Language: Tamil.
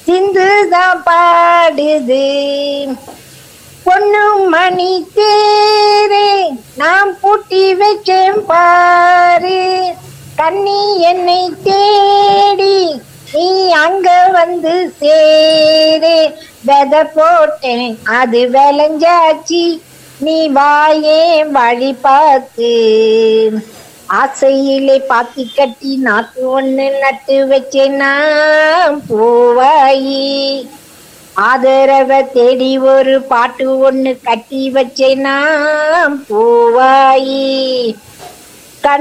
சிந்து தான் பாடுது பொண்ணு மணி தேரே நான் பூட்டி வச்சேன் பாரு கண்ணி என்னை தேடி நீ அங்க வந்து சேரு விதை போட்டேன் அது விளைஞ்சாச்சு நீ வாயே வழி பார்த்து ஆசையிலே பாத்தி கட்டி நாத்து ஒண்ணு நட்டு வச்சேன்னா பூவாயி ஆதரவ தேடி ஒரு பாட்டு ஒண்ணு கட்டி வச்சேனா பூவாயி